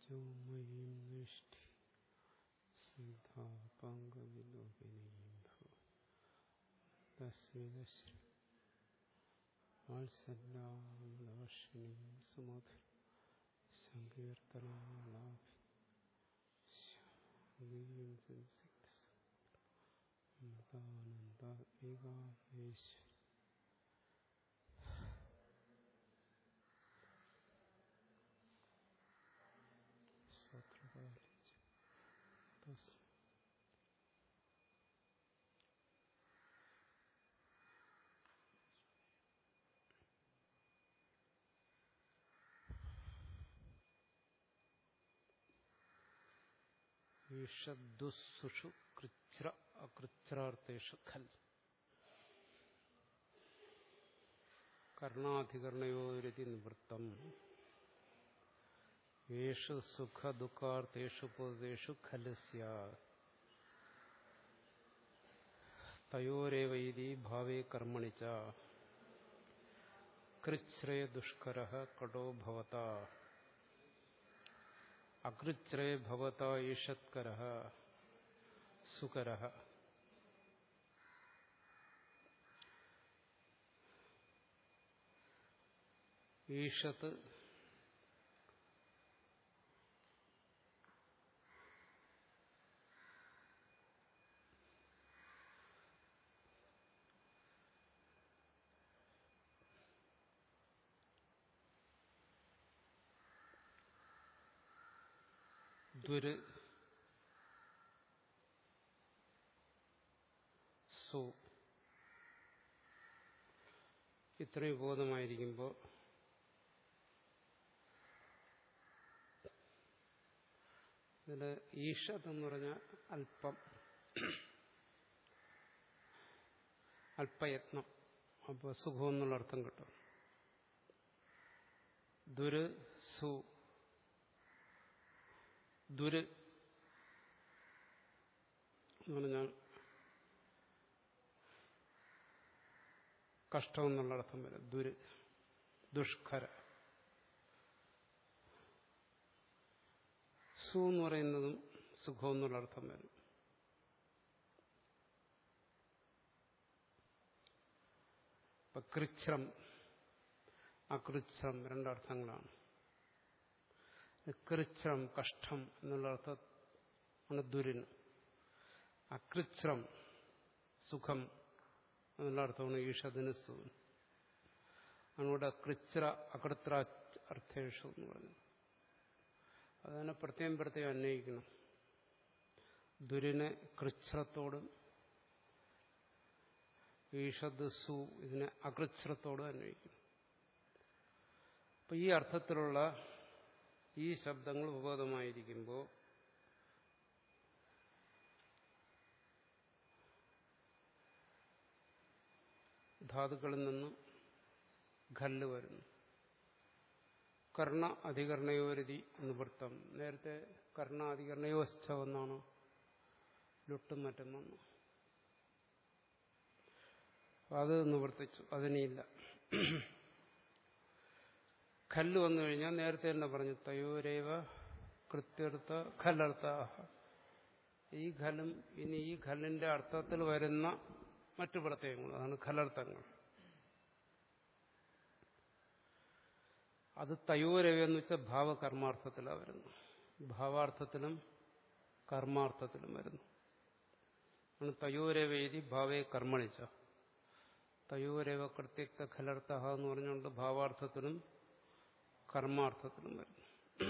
തേജോമയീം നിഷ്ഠി സിദ്ധാപാംഗവിലോകിനീം ഭസ്മിതശ്രീ വാത്സല്യാമലവർഷിണീം സുമധുര സങ്കീർത്തനാലാഭി ശാന്തീം അമൃതാനന്ദാത്മികാമേശ്വരി സത്രകാലിച്ച് തസ്മൈ ഈഷദ്ദുസ്സുഷു കൃച്ഛ്ര അകൃച്ഛ്രാർത്ഥേഷു ഖൽ കർണാധികരണയോരതി നിവൃത്തം യേഷു സുഖദുഃഖാർത്ഥേഷു പൊതുവേഷു ഖല് സ്യാത് തയോരേവൈതി ഭാവേ കർമ്മണി ച കൃച്ഛ്രേ ദുഷ്കര കടോ ഭവത അകൃച്ഛ്രേ ഭവത ഈഷത്കര സുകര ഈഷത്ത് ദുര് സു ഇത്രയും ബോധമായിരിക്കുമ്പോൾ ഇതിൽ ഈഷത്ത് എന്ന് പറഞ്ഞാൽ അല്പം അല്പയത്നം അപ്പോൾ സുഖം എന്നുള്ള അർത്ഥം കിട്ടും ദുര് സു ദുര് എന്ന് പറഞ്ഞാൽ കഷ്ടം എന്നുള്ള അർത്ഥം വരും ദുര് ദുഷ്കര സു എന്ന് പറയുന്നതും സുഖം എന്നുള്ള അർത്ഥം വരും ഇപ്പൊ കൃച്ഛ്രം അകൃച്ഛ്രം രണ്ടർത്ഥങ്ങളാണ് കൃച്ഛ്രം കഷ്ടം എന്നുള്ള അർത്ഥമാണ് ദുരിന് അകൃച്ഛ്രം സുഖം എന്നുള്ള അർത്ഥമാണ് ഈഷദിന് സുഖം അതിനോട് കൃച്ഛ്ര അകൃത്ര അർത്ഥേഷു എന്ന് പറഞ്ഞത് അതിനെ പ്രത്യേകം പ്രത്യേകം അന്വയിക്കണം ദുരിനെ കൃച്ഛ്രത്തോടും ഈഷദ് സു ഇതിനെ അകൃച്ഛ്രത്തോടും അന്വയിക്കണം അപ്പൊ ഈ അർത്ഥത്തിലുള്ള ഈ ശബ്ദങ്ങൾ ഉപഗതമായിരിക്കുമ്പോൾ ധാതുക്കളിൽ നിന്ന് ഖല്ല് വരുന്നു കർണ അധികരണയോരതി നിവൃത്തം നേരത്തെ കർണ അധികരണയോസ്ഥ എന്നാണ് ലുട്ടും മറ്റും വന്നു അത് നിവർത്തിച്ചു അതിനില്ല ഖല്ല് വന്നു കഴിഞ്ഞാൽ നേരത്തെ തന്നെ പറഞ്ഞു തയോരേവ കൃത്യർത്ഥ ഖലർത്ഥ ഈ ഖലും ഇനി ഈ ഖല്ലിന്റെ അർത്ഥത്തിൽ വരുന്ന മറ്റു പ്രത്യയങ്ങൾ അതാണ് ഖലർത്ഥങ്ങൾ അത് തയോരവെന്ന് വെച്ചാൽ ഭാവകർമാർത്ഥത്തിലാണ് വരുന്നു ഭാവാർത്ഥത്തിലും കർമാർത്ഥത്തിലും വരുന്നു ആണ് തയോരവേദി ഭാവേ കർമ്മണിച്ച തയോരവ കൃത്യക്ത ഖലർത്ഥ എന്ന് പറഞ്ഞുകൊണ്ട് ഭാവാർത്ഥത്തിലും കർമാർത്ഥത്തിലും വരുന്നു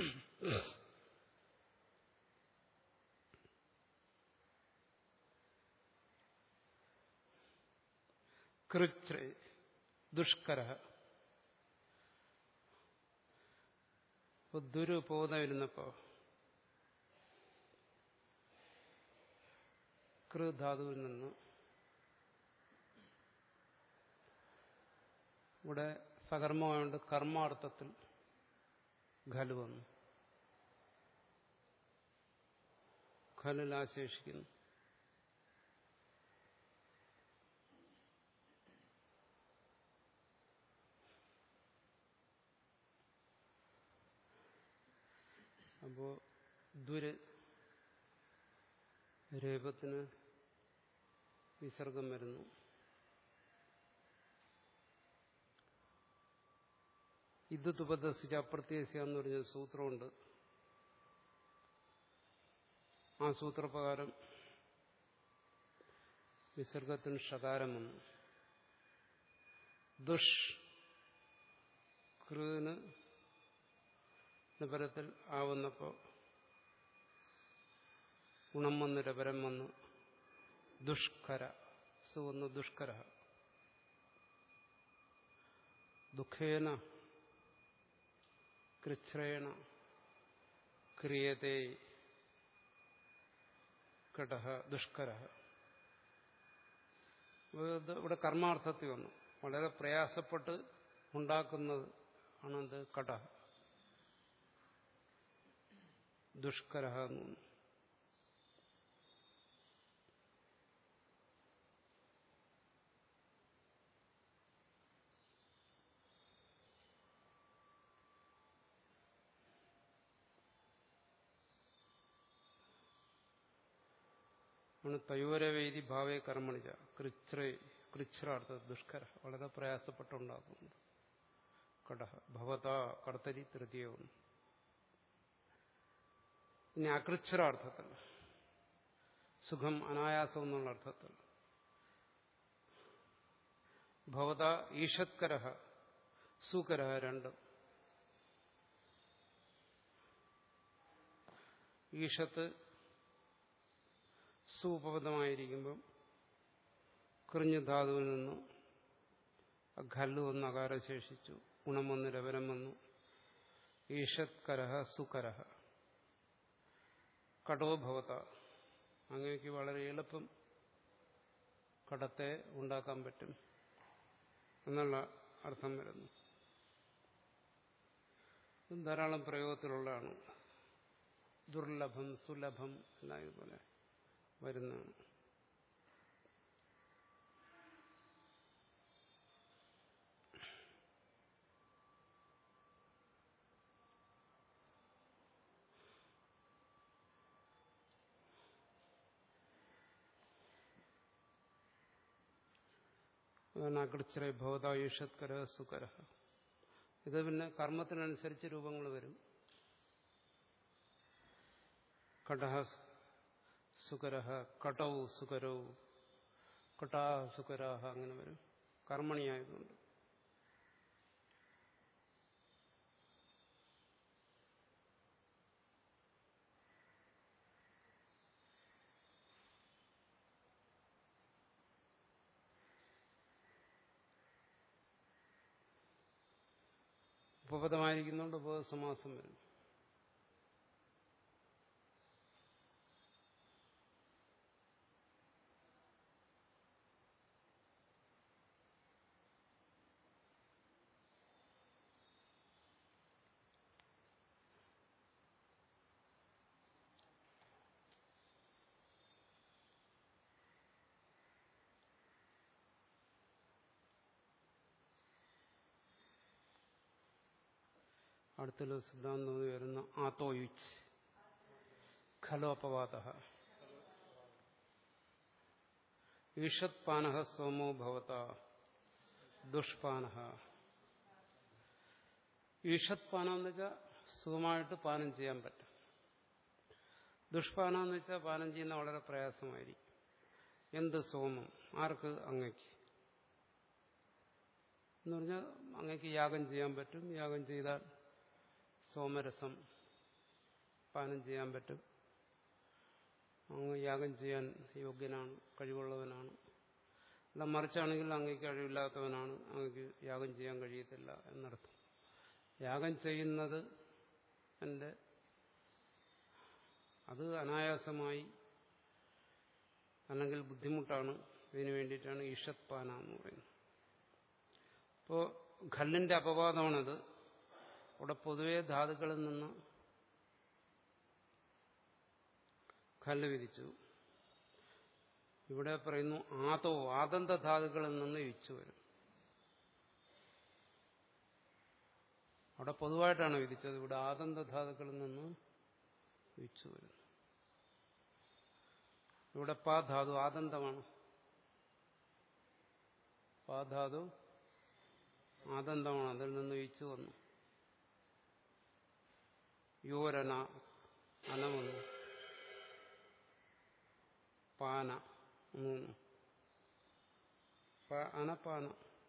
കൃച്ഛ ദുഷ്കര ദുരു പോതായിരുന്നപ്പോ കൃധാതുവിൽ നിന്ന് ഇവിടെ സകർമ്മമായോണ്ട് കർമാർത്ഥത്തിൽ ഖല് വന്നു ഖലിൽ ആശേഷിക്കുന്നു അപ്പോ ദുര് രേപത്തിന് വിസർഗം വരുന്നു ഇത് തുപദസിച്ച് അപ്രത്യേക എന്ന് പറഞ്ഞ സൂത്രമുണ്ട് ആ സൂത്രപ്രകാരം വിസർഗത്തിന് ഷകാരം വന്നു ദുഷ് കൃന് പരത്തിൽ ആവുന്നപ്പോ ഗുണം വന്ന് രപരം വന്ന് ദുഷ്കര സുവന്ന് ദുഷ്കര ദുഃഖേന കൃച്ഛ്രേണ ക്രിയത്തെ കട ദുഷ്കര ഇവിടെ കർമാർത്ഥത്തിൽ വന്നു വളരെ പ്രയാസപ്പെട്ട് ഉണ്ടാക്കുന്നത് ആണത് കട ദുഷ്കര എന്ന് പറഞ്ഞു ആണ് തയോരവേദി ഭാവേ കർമ്മണിച്ച കൃച്ഛ്രേ കൃച്ഛ്രാർത്ഥ ദുഷ്കര വളരെ പ്രയാസപ്പെട്ടുണ്ടാക്കുന്നു കട ഭവത കർത്തരി തൃതീയവും ഇനി അകൃച്ഛ്രാർത്ഥത്തിൽ സുഖം അനായാസം എന്നുള്ള അർത്ഥത്തിൽ ഭവത ഈഷത്കര സുകര രണ്ടും ഈഷത്ത് സുപബദ്ധമായിരിക്കുമ്പം കൃഞ്ഞ ധാതുവിൽ നിന്ന് ഖല്ല് വന്ന് അകാരം ശേഷിച്ചു ഗുണം വന്ന് രവരം വന്നു ഈഷത്കരഹ സുകരഹ കടോ ഭവത അങ്ങേക്ക് വളരെ എളുപ്പം കടത്തെ ഉണ്ടാക്കാൻ പറ്റും എന്നുള്ള അർത്ഥം വരുന്നു ധാരാളം പ്രയോഗത്തിലുള്ളതാണ് ദുർലഭം സുലഭം എല്ലാം ഇതുപോലെ വരുന്നതാണ് അതാണ് അകൃച്ഛര ഭവതായുഷത്കര സുകര ഇത് പിന്നെ കർമ്മത്തിനനുസരിച്ച് രൂപങ്ങൾ വരും കടഹ സുകരഹ കടൗ സുകരൗ കടാ സുകരാഹ അങ്ങനെ വരും കർമ്മണിയായതുകൊണ്ട് ഉപപദമായിരിക്കുന്നതുകൊണ്ട് ഉപസമാസം വരും അടുത്തുള്ള സിദ്ധാന്തം വരുന്ന ആത്തോയുച്ച് ഖലോപവാദ ഈഷത്പാന സോമോ ഭവത ദുഷ്പാന ഈഷത്പാനം എന്ന് വെച്ചാൽ സുഖമായിട്ട് പാനം ചെയ്യാൻ പറ്റും ദുഷ്പാനം എന്ന് വെച്ചാൽ പാനം ചെയ്യുന്ന വളരെ പ്രയാസമായിരിക്കും എന്ത് സോമം ആർക്ക് അങ്ങയ്ക്ക് എന്ന് പറഞ്ഞാൽ അങ്ങയ്ക്ക് യാഗം ചെയ്യാൻ പറ്റും യാഗം ചെയ്താൽ സോമരസം പാനം ചെയ്യാൻ പറ്റും അങ്ങ് യാഗം ചെയ്യാൻ യോഗ്യനാണ് കഴിവുള്ളവനാണ് അല്ല മറിച്ചാണെങ്കിൽ അങ്ങേക്ക് കഴിവില്ലാത്തവനാണ് അങ്ങക്ക് യാഗം ചെയ്യാൻ കഴിയത്തില്ല എന്നർത്ഥം യാഗം ചെയ്യുന്നത് എൻ്റെ അത് അനായാസമായി അല്ലെങ്കിൽ ബുദ്ധിമുട്ടാണ് ഇതിനു വേണ്ടിയിട്ടാണ് ഈഷത്പാന എന്ന് പറയുന്നത് അപ്പോൾ ഖല്ലിന്റെ അപവാദമാണത് അവിടെ പൊതുവെ ധാതുക്കളിൽ നിന്ന് കല്ല് വിധിച്ചു ഇവിടെ പറയുന്നു ആതോ ആദന്ത ധാതുക്കളിൽ നിന്ന് വിച്ചു വരും അവിടെ പൊതുവായിട്ടാണ് വിധിച്ചത് ഇവിടെ ആദന്ത ധാതുക്കളിൽ നിന്ന് വിച്ചു വരുന്നു ഇവിടെ പാധാതു ആദന്തമാണ് പാധാതു ആദന്തമാണ് അതിൽ നിന്ന് വിച്ചു വന്നു യോരന അന വന്നു പാന മൂന്ന് അനപ്പാന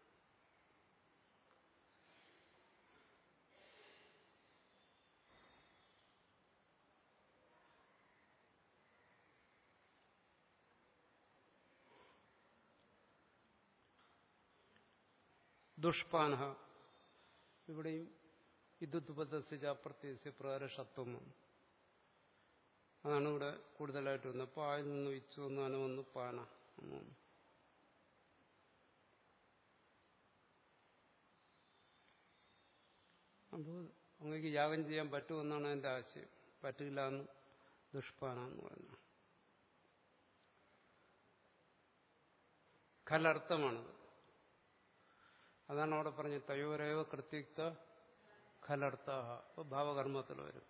ദുഷ്പാന ഇവിടെയും വിദ്യുത്പദസ്യ അപ്രത്യസ്യ പ്രകാര ഷത്വം അതാണ് ഇവിടെ കൂടുതലായിട്ട് വന്നത് അപ്പോൾ ആയിൽ നിന്ന് വിച്ചു വന്നു അന വന്നു പാന എന്ന് വന്നു അപ്പോൾ അങ്ങേക്ക് യാഗം ചെയ്യാൻ പറ്റുമെന്നാണ് എൻ്റെ ആശയം പറ്റില്ല എന്ന് ദുഷ്പാന എന്ന് പറഞ്ഞു ഖലർത്ഥമാണത് അതാണ് അവിടെ പറഞ്ഞ തയോരേവ കൃത്യുക്ത ഖലർത്ഥ അപ്പോൾ ഭാവകർമ്മത്തിൽ വരും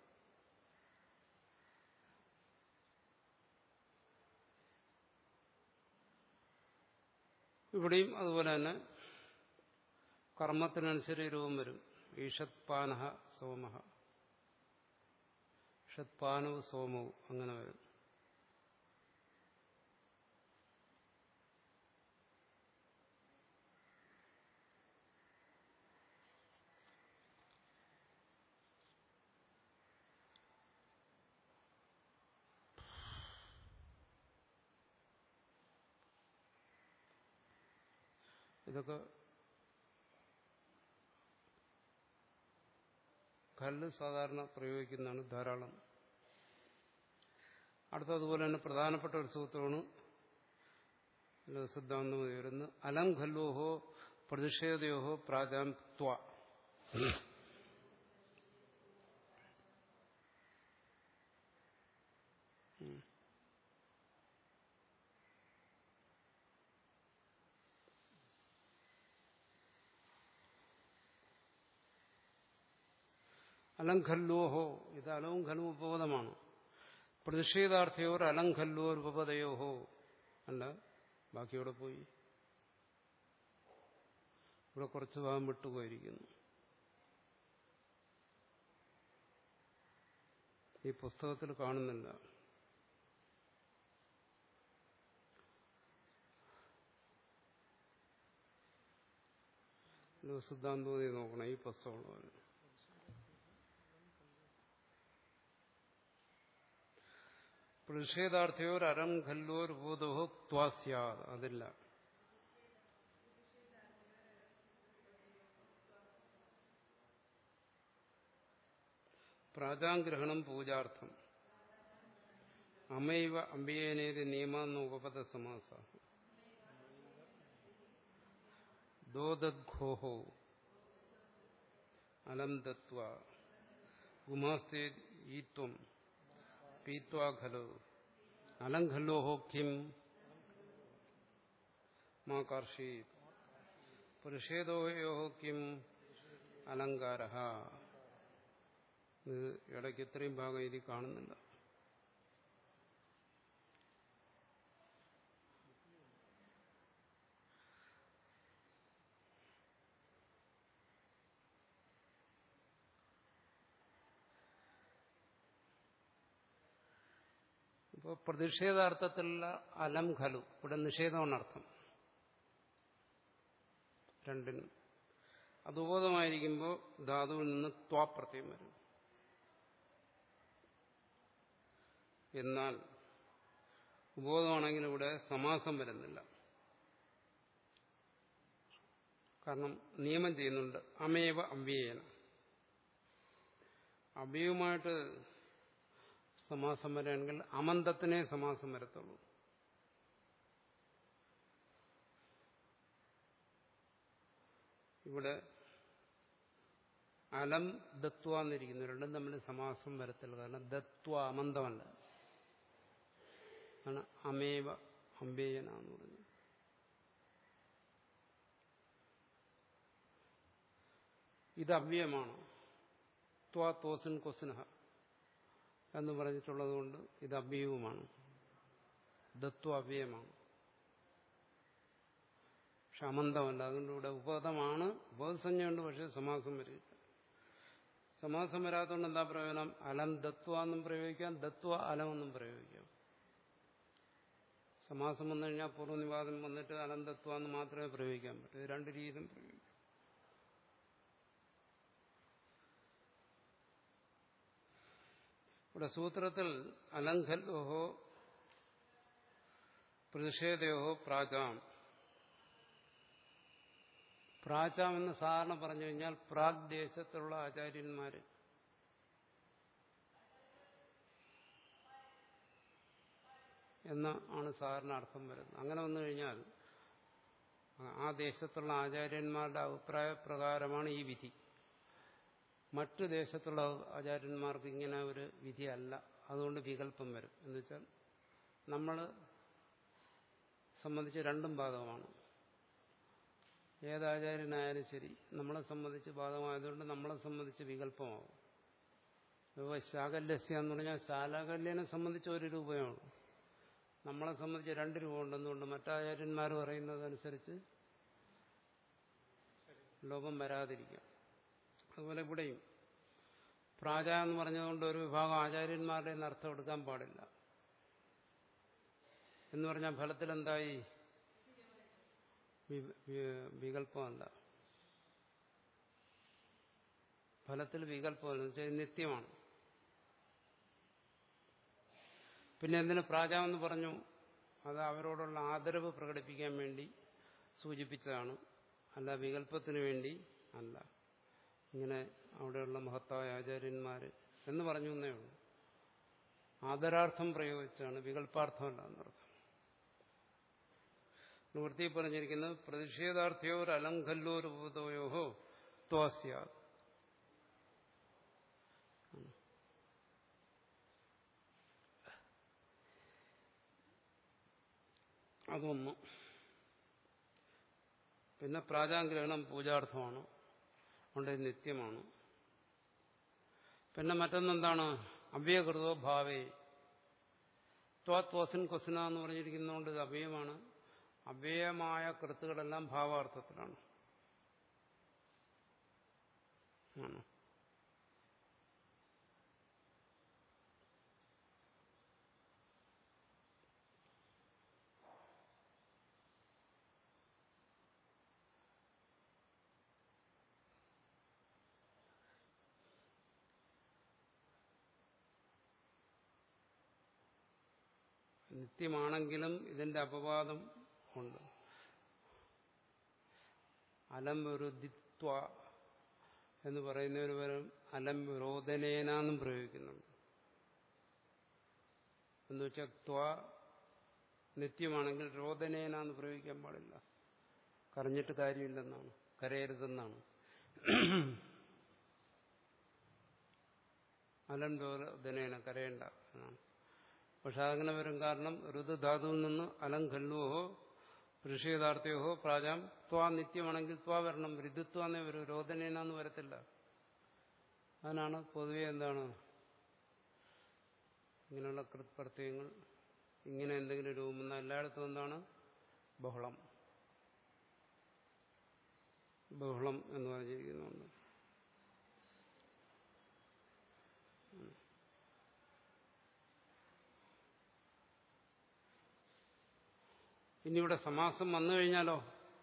ഇവിടെയും അതുപോലെ തന്നെ കർമ്മത്തിനനുസരിച്ച് രൂപം വരും ഈഷത്പാന സോമ ഷത്പാനവും സോമവും അങ്ങനെ വരും ഇതൊക്കെ കല്ല് സാധാരണ പ്രയോഗിക്കുന്നതാണ് ധാരാളം അടുത്തതുപോലെ തന്നെ പ്രധാനപ്പെട്ട ഒരു സൂത്രമാണ് സിദ്ധാന്തം വരുന്നത് അലം ഖല്ലോഹോ പ്രതിഷേധയോഹോ പ്രാജാം ത്വ അലംഖല്ലോഹോ ഇത് അലവും ഖലും ഉപപദമാണ് പ്രതിഷേധാർത്ഥയോർ അലംഖല്ലോർ ഉപപദയോഹോ അല്ല ബാക്കിയോടെ പോയി ഇവിടെ കുറച്ച് ഭാഗം വിട്ടുപോയിരിക്കുന്നു ഈ പുസ്തകത്തിൽ കാണുന്നില്ല സിദ്ധാന്തോതി നോക്കണം ഈ പുസ്തകമുള്ളവർ പ്രതിഷേധാർത്ഥയോർ അരം ഖല്ലോർ ഭൂതോ ത്വാസ്യാത് അതില്ല പ്രാജാഗ്രഹണം പൂജാർത്ഥം അമൈവ അമ്പിയേനേത് നിയമാന്ന ഉപപദ സമാസ ദോദഘോഹോ അലം ദത്വ ഗുമാസ്തേ ഈത്വം പീത്വാ ഖലു അലം ഖല്ലോഹോ കിം മാ കർഷി പുരുഷേദോയോ കിം അലങ്കാര ഇത് ഇടയ്ക്ക് ഇത്രയും ഭാഗം ഇതിൽ കാണുന്നില്ല ഇപ്പോൾ പ്രതിഷേധാർത്ഥത്തിലുള്ള അലം ഖലു ഇവിടെ നിഷേധമാണ് അർത്ഥം രണ്ടിനും അത് ഉപബോധമായിരിക്കുമ്പോൾ ധാതുവിൽ നിന്ന് ത്വാപ്രത്യം വരും എന്നാൽ ഉപബോധമാണെങ്കിൽ ഇവിടെ സമാസം വരുന്നില്ല കാരണം നിയമം ചെയ്യുന്നുണ്ട് അമേവ അവ്യേന അവ്യവുമായിട്ട് സമാസം വരികയാണെങ്കിൽ അമന്തത്തിനെ സമാസം വരത്തുള്ളൂ ഇവിടെ അലം ദത്വ എന്നിരിക്കുന്നു രണ്ടും തമ്മിൽ സമാസം വരത്തില്ല കാരണം ദത്വ അമന്തമല്ല ആണ് അമേവ അമ്പേയന എന്ന് പറഞ്ഞു ഇത് അവ്യമാണ് ത്വാ തോസിൻ കൊസിനഹ എന്ന് പറഞ്ഞിട്ടുള്ളത് കൊണ്ട് ഇത് അവ്യയവുമാണ് ദത്വ അവ്യയമാണ് പക്ഷെ അമന്തമല്ല അതുകൊണ്ട് ഇവിടെ ഉപതമാണ് ഉപസഞ്ജയുണ്ട് പക്ഷെ സമാസം വരില്ല സമാസം വരാത്തതുകൊണ്ട് എന്താ പ്രയോജനം അലം ദത്വ എന്നും പ്രയോഗിക്കാം ദത്വ അലം എന്നും പ്രയോഗിക്കാം സമാസം വന്നു കഴിഞ്ഞാൽ പൂർവ്വനിവാദം വന്നിട്ട് അലം ദത്വ എന്ന് മാത്രമേ പ്രയോഗിക്കാൻ പറ്റൂ ഇത് രണ്ട് രീതിയിലും പ്രയോഗിക്കാം ഇവിടെ സൂത്രത്തിൽ അലംഘല്ലോഹോ പ്രതിഷേധയോഹോ പ്രാചാം പ്രാചാം എന്ന് സാധാരണ പറഞ്ഞു കഴിഞ്ഞാൽ പ്രാഗ് ദേശത്തുള്ള ആചാര്യന്മാര് എന്ന് ആണ് സാധാരണ അർത്ഥം വരുന്നത് അങ്ങനെ വന്നു കഴിഞ്ഞാൽ ആ ദേശത്തുള്ള ആചാര്യന്മാരുടെ അഭിപ്രായ പ്രകാരമാണ് ഈ വിധി മറ്റു ദേശത്തുള്ള ആചാര്യന്മാർക്ക് ഇങ്ങനെ ഒരു വിധിയല്ല അതുകൊണ്ട് വികല്പം വരും എന്ന് വെച്ചാൽ നമ്മൾ സംബന്ധിച്ച് രണ്ടും ബാധകമാണ് ഏതാചാര്യനായാലും ശരി നമ്മളെ സംബന്ധിച്ച് ബാധകമായതുകൊണ്ട് നമ്മളെ സംബന്ധിച്ച് വികല്പമാവും ഇപ്പോൾ ശാകല്യസ്യ എന്ന് പറഞ്ഞാൽ ശാലാകല്യനെ സംബന്ധിച്ച് ഒരു രൂപമാണ് നമ്മളെ സംബന്ധിച്ച് രണ്ട് രൂപ ഉണ്ടെന്നുകൊണ്ട് മറ്റാചാര്യന്മാർ പറയുന്നതനുസരിച്ച് ലോകം വരാതിരിക്കാം അതുപോലെ ഇവിടെയും പ്രാജ എന്ന് പറഞ്ഞതുകൊണ്ട് ഒരു വിഭാഗം ആചാര്യന്മാരുടെ അർത്ഥം എടുക്കാൻ പാടില്ല എന്ന് പറഞ്ഞാൽ ഫലത്തിൽ എന്തായി വികല്പമല്ല ഫലത്തിൽ വികല്പമല്ല വെച്ചാൽ നിത്യമാണ് പിന്നെ എന്തിനു പ്രാജാവെന്ന് പറഞ്ഞു അത് അവരോടുള്ള ആദരവ് പ്രകടിപ്പിക്കാൻ വേണ്ടി സൂചിപ്പിച്ചതാണ് അല്ല വികല്പത്തിന് വേണ്ടി അല്ല ഇങ്ങനെ അവിടെയുള്ള മഹത്തായ ആചാര്യന്മാർ എന്ന് പറഞ്ഞു എന്നേ ഉള്ളൂ ആദരാർത്ഥം പ്രയോഗിച്ചാണ് വികല്പാർത്ഥമല്ല എന്നർത്ഥം നിവൃത്തി പറഞ്ഞിരിക്കുന്നത് പ്രതിഷേധാർത്ഥിയോ ഒരു അലങ്കല്ലോ രൂപതയോഹോ ത്വാസ്യാ അതൊന്ന് പിന്നെ പ്രാജാഗ്രഹണം പൂജാർത്ഥമാണ് അതുകൊണ്ട് ഇത് നിത്യമാണ് പിന്നെ മറ്റൊന്നെന്താണ് അവ്യകൃതോ ഭാവേ ത്വാത്വസൻ ക്വസന എന്ന് പറഞ്ഞിരിക്കുന്നതുകൊണ്ട് ഇത് അവ്യയമാണ് അവ്യയമായ കൃത്തുകളെല്ലാം ഭാവാർത്ഥത്തിലാണ് ആണ് നിത്യമാണെങ്കിലും ഇതിന്റെ അപവാദം ഉണ്ട് അലം വിരുദ്ധിത്വ എന്ന് പറയുന്നതിന് പകരം അലം വിരോധനേനാന്നും പ്രയോഗിക്കുന്നുണ്ട് എന്ന് വെച്ചാൽ ത്വ നിത്യമാണെങ്കിൽ രോദനേനാന്ന് പ്രയോഗിക്കാൻ പാടില്ല കരഞ്ഞിട്ട് കാര്യമില്ലെന്നാണ് കരയരുതെന്നാണ് അലം രോദനേന കരയേണ്ട എന്നാണ് പക്ഷെ അതങ്ങനെ വരും കാരണം ഋതുധാതുവിൽ നിന്ന് അലം ഖല്ലുവോ ഋഷിയതാർത്ഥ്യോഹോ പ്രാജാം ത്വാ നിത്യമാണെങ്കിൽ ത്വാ വരണം ഋതുത്വാന്നേ വരും രോദനേനാന്ന് വരത്തില്ല അതിനാണ് പൊതുവെ എന്താണ് ഇങ്ങനെയുള്ള കൃത്പ്രത്യയങ്ങൾ ഇങ്ങനെ എന്തെങ്കിലും രൂപം വന്നാൽ എല്ലായിടത്തും എന്താണ് ബഹളം ബഹളം എന്ന് പറഞ്ഞിരിക്കുന്നുണ്ട് ഇനി ഇവിടെ സമാസം വന്നു കഴിഞ്ഞാലോ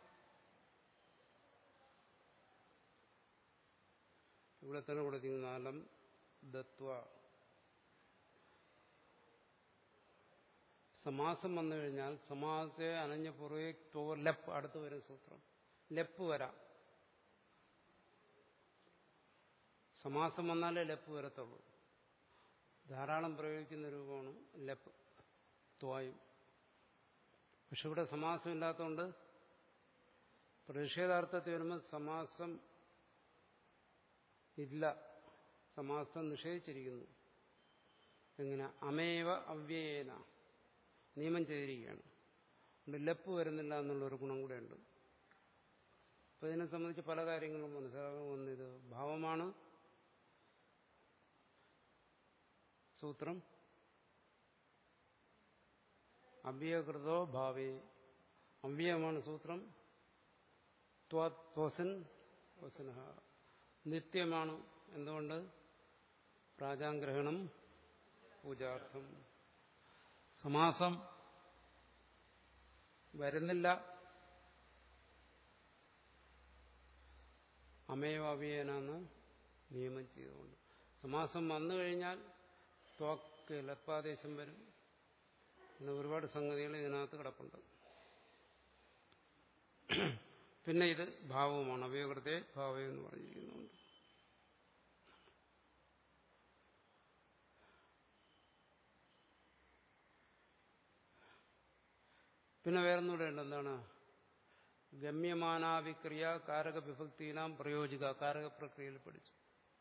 ഇവിടെ തന്നെ കൊടുത്തിരിക്കുന്ന അലം ദത്വ സമാസം വന്നു കഴിഞ്ഞാൽ സമാസത്തെ അനഞ്ഞ പുറകെ തോ ലപ്പ് അടുത്ത് വരും സൂത്രം ലപ്പ് വരാം സമാസം വന്നാലേ ലപ്പ് വരത്തുള്ളൂ ധാരാളം പ്രയോഗിക്കുന്ന രൂപമാണ് ലപ്പ് ത്വായും പക്ഷെ ഇവിടെ സമാസം ഇല്ലാത്തതുകൊണ്ട് പ്രതിഷേധാർത്ഥത്തിൽ വരുമ്പോൾ സമാസം ഇല്ല സമാസം നിഷേധിച്ചിരിക്കുന്നു എങ്ങനെ അമേവ അവ്യയേന നിയമം ചെയ്തിരിക്കുകയാണ് അതുകൊണ്ട് ലപ്പ് വരുന്നില്ല എന്നുള്ളൊരു ഗുണം കൂടെ ഉണ്ട് അപ്പൊ ഇതിനെ സംബന്ധിച്ച് പല കാര്യങ്ങളും മനസ്സിലാക്കാൻ വന്നത് ഭാവമാണ് സൂത്രം അവ്യകൃതോ ഭാവേ അവ്യയമാണ് സൂത്രം ത്വസൻ വസനഹ നിത്യമാണ് എന്തുകൊണ്ട് പ്രാജാഗ്രഹണം പൂജാർത്ഥം സമാസം വരുന്നില്ല അമേവാവിയനാന്ന് നിയമം ചെയ്തുകൊണ്ട് സമാസം വന്നു കഴിഞ്ഞാൽ ത്വാക്ക് ലപ്പാദേശം വരും പിന്നെ ഒരുപാട് സംഗതികൾ ഇതിനകത്ത് കിടപ്പുണ്ട് പിന്നെ ഇത് ഭാവവുമാണ് അവയകൃത്തെ ഭാവം എന്ന് പറഞ്ഞിരിക്കുന്നുണ്ട് പിന്നെ വേറൊന്നുകൂടെ ഉണ്ട് എന്താണ് ഗമ്യമാനാവിക്രിയ കാരക വിഭക്തിനാം പ്രയോജിക കാരക പ്രക്രിയയിൽ പഠിച്ചു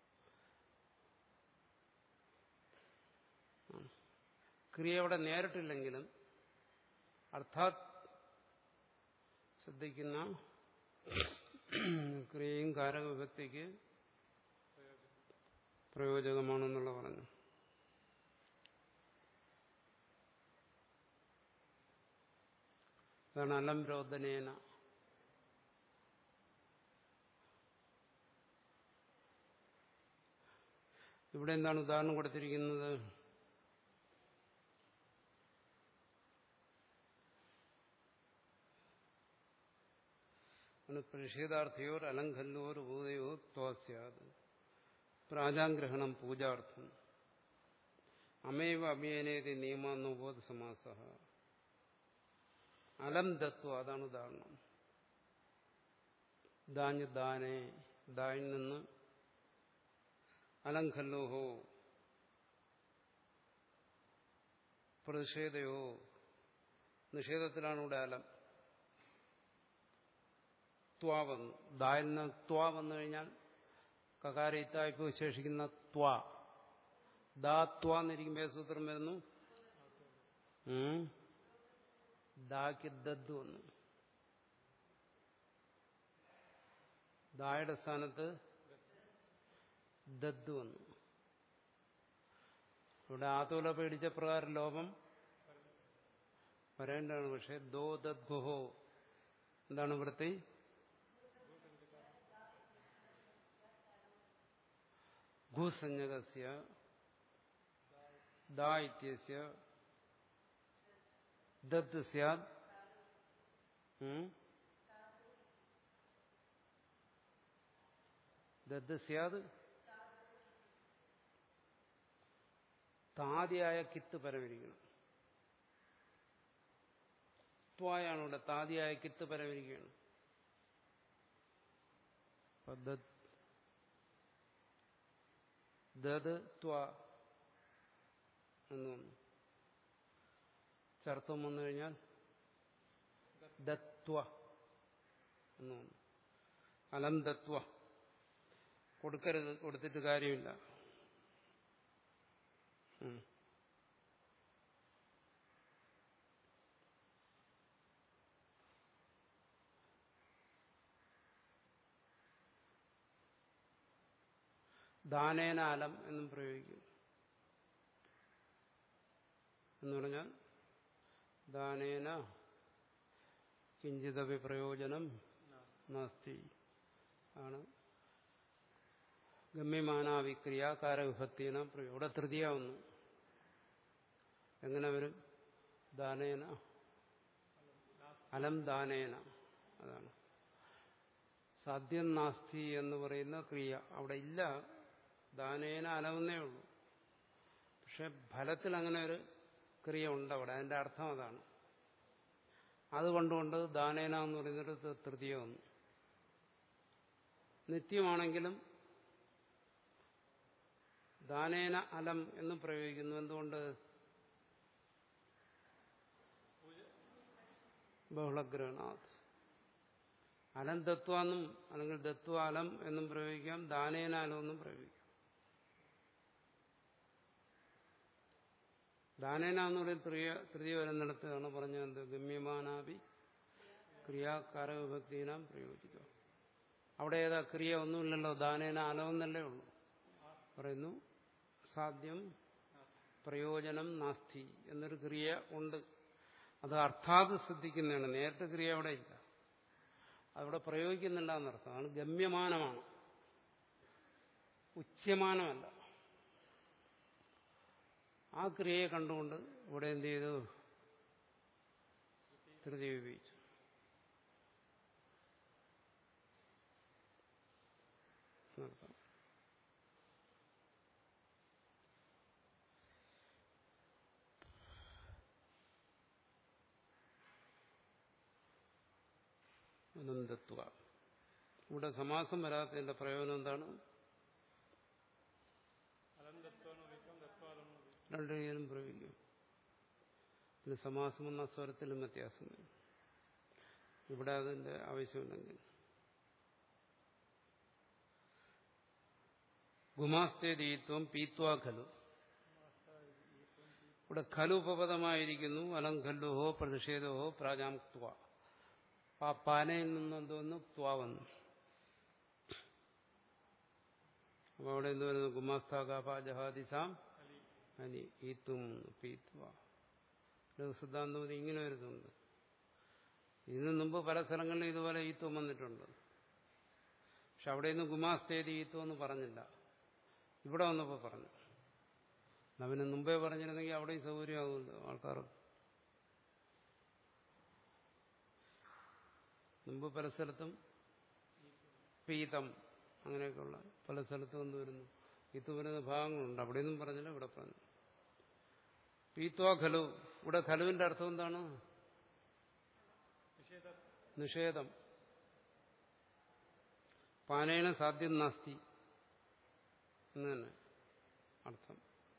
ക്രിയ അവിടെ നേരിട്ടില്ലെങ്കിലും അർത്ഥാത് ശ്രദ്ധിക്കുന്ന ക്രിയയും കാരക വിഭക്തിക്ക് പ്രയോജകമാണെന്നുള്ള പറഞ്ഞു അതാണ് അലംരോദനേന ഇവിടെ എന്താണ് ഉദാഹരണം കൊടുത്തിരിക്കുന്നത് പ്രതിഷേധാർത്ഥിയോർ അലംഘല്ലോർ ഭൂതയോ ത്വാസ്യാത് പ്രാജാഗ്രഹണം പൂജാർത്ഥം അമേവ അഭിയനേതി നിയമാന്നോബോധ സമാസ അലം തത്വം അതാണ് ഉദാഹരണം ദാഞ്ഞ് ദാനെ ദായിൽ നിന്ന് അലംഖല്ലോഹോ പ്രതിഷേധയോ നിഷേധത്തിലാണ് ഇവിടെ അലം ത്വാ വന്നു ദായിൽ നിന്ന് ത്വാ വന്നു കഴിഞ്ഞാൽ കകാര ഇത്തായ്പ വിശേഷിക്കുന്ന ത്വാ ദാ ത്വാ എന്നിരിക്കുമ്പോൾ സൂത്രം വരുന്നു ദാക്ക് ദദ് വന്നു ദായുടെ സ്ഥാനത്ത് ദദ് വന്നു ഇവിടെ ആത്തോല പേടിച്ച പ്രകാരം ലോപം വരേണ്ടതാണ് പക്ഷെ ദോ ദദ്ഗുഹോ എന്താണ് വൃത്തി ഭൂസഞ്ജകസ്യ ദാ ഇത്യസ്യ ദത്ത് സ്യാദ് ദത്ത് സ്യാദ് താതിയായ കിത്ത് പരമിരിക്കണം ത്വായാണ് ഇവിടെ താതിയായ കിത്ത് പരമിരിക്കുകയാണ് ദത് ത്വ എന്ന് വന്നു ചർത്തം വന്നു കഴിഞ്ഞാൽ ദത്വ എന്ന് വന്നു അലം ദത്വ കൊടുക്കരുത് കൊടുത്തിട്ട് കാര്യമില്ല ദാനേന അലം എന്നും പ്രയോഗിക്കും എന്ന് പറഞ്ഞാൽ ദാനേന കിഞ്ചിതവി പ്രയോജനം നാസ്തി ആണ് ഗമ്യമാനാവിക്രിയ കാരവിഭക്തിന പ്രയോഗം ഇവിടെ തൃതീയാവുന്നു എങ്ങനെ വരും ദാനേന അലം ദാനേന അതാണ് സാധ്യം നാസ്തി എന്ന് പറയുന്ന ക്രിയ അവിടെ ഇല്ല ദാനേന അലമെന്നേ ഉള്ളൂ പക്ഷെ ഫലത്തിൽ അങ്ങനെ ഒരു ക്രിയ ഉണ്ട് അവിടെ അതിന്റെ അർത്ഥം അതാണ് അതുകൊണ്ടുകൊണ്ട് ദാനേന എന്ന് പറയുന്നത് തൃതീയ വന്നു നിത്യമാണെങ്കിലും ദാനേന അലം എന്ന് പ്രയോഗിക്കുന്നു എന്തുകൊണ്ട് ബഹുളഗ്രഹണാത് അലം തത്വെന്നും അല്ലെങ്കിൽ ദത്വാലം എന്നും പ്രയോഗിക്കാം ദാനേനാലം എന്നും പ്രയോഗിക്കാം ദാനേന എന്ന് പറയുന്ന തൃയ തൃതീയ വരുന്നിടത്താണ് പറഞ്ഞത് എന്ത് ഗമ്യമാനാഭി ക്രിയാകാര വിഭക്തിനാം പ്രയോഗിക്കുക അവിടെ ഏതാ ക്രിയ ഒന്നുമില്ലല്ലോ ദാനേന അലമെന്നല്ലേ ഉള്ളൂ പറയുന്നു സാധ്യം പ്രയോജനം നാസ്തി എന്നൊരു ക്രിയ ഉണ്ട് അത് അർത്ഥാത് ശ്രദ്ധിക്കുന്നതാണ് നേരിട്ട് ക്രിയ അവിടെ ഇല്ല അവിടെ പ്രയോഗിക്കുന്നില്ല എന്നർത്ഥം അത് ഗമ്യമാനമാണ് ഉച്യമാനമല്ല ആ ക്രിയയെ കണ്ടുകൊണ്ട് ഇവിടെ എന്ത് ചെയ്തു തൃതീയ ഉപയോഗിച്ചു എന്നർത്ഥം അനന്തത്വ ഇവിടെ സമാസം വരാത്തതിന്റെ പ്രയോജനം എന്താണ് രണ്ടു രീതിയിലും പ്രയോഗിക്കും പിന്നെ സമാസം എന്ന സ്വരത്തിലും വ്യത്യാസം വരും ഇവിടെ അതിന്റെ ആവശ്യമില്ലെങ്കിൽ ഗുമാസ്തേദീത്വം പീത്വാ ഖലു ഇവിടെ ഖലു ഉപപദമായിരിക്കുന്നു അലം ഖല്ലുഹോ പ്രതിഷേധമോ പ്രാജാം ത്വ ആ പാനയിൽ നിന്ന് എന്തോന്നു ത്വ വന്നു അപ്പൊ അവിടെ എന്ത് വരുന്നു ഗുമാസ്താകാപാജഹാദിസാം അനി ഈത്തും പീത്വ സിദ്ധാന്തം ഇങ്ങനെ വരുന്നുണ്ട് ഇതിനു മുമ്പ് പല സ്ഥലങ്ങളിലും ഇതുപോലെ ഈത്വം വന്നിട്ടുണ്ട് പക്ഷെ അവിടെ നിന്ന് ഗുമാസ്തേതി ഈത്വം എന്ന് പറഞ്ഞില്ല ഇവിടെ വന്നപ്പോൾ പറഞ്ഞു അവന് മുമ്പേ പറഞ്ഞിരുന്നെങ്കിൽ അവിടെയും സൗകര്യമാകുമല്ലോ ആൾക്കാർക്ക് മുമ്പ് പല സ്ഥലത്തും പീതം അങ്ങനെയൊക്കെയുള്ള പല സ്ഥലത്തും എന്ത് വരുന്നു ഈത്ത് വരുന്ന ഭാഗങ്ങളുണ്ട് അവിടെയൊന്നും പറഞ്ഞില്ല ഇവിടെ പറഞ്ഞു പീത്വ ഖലു ഇവിടെ ഖലുവിന്റെ അർത്ഥം എന്താണ് നിഷേധം പാനേന സാധ്യം നാസ്തി എന്ന് തന്നെ അർത്ഥം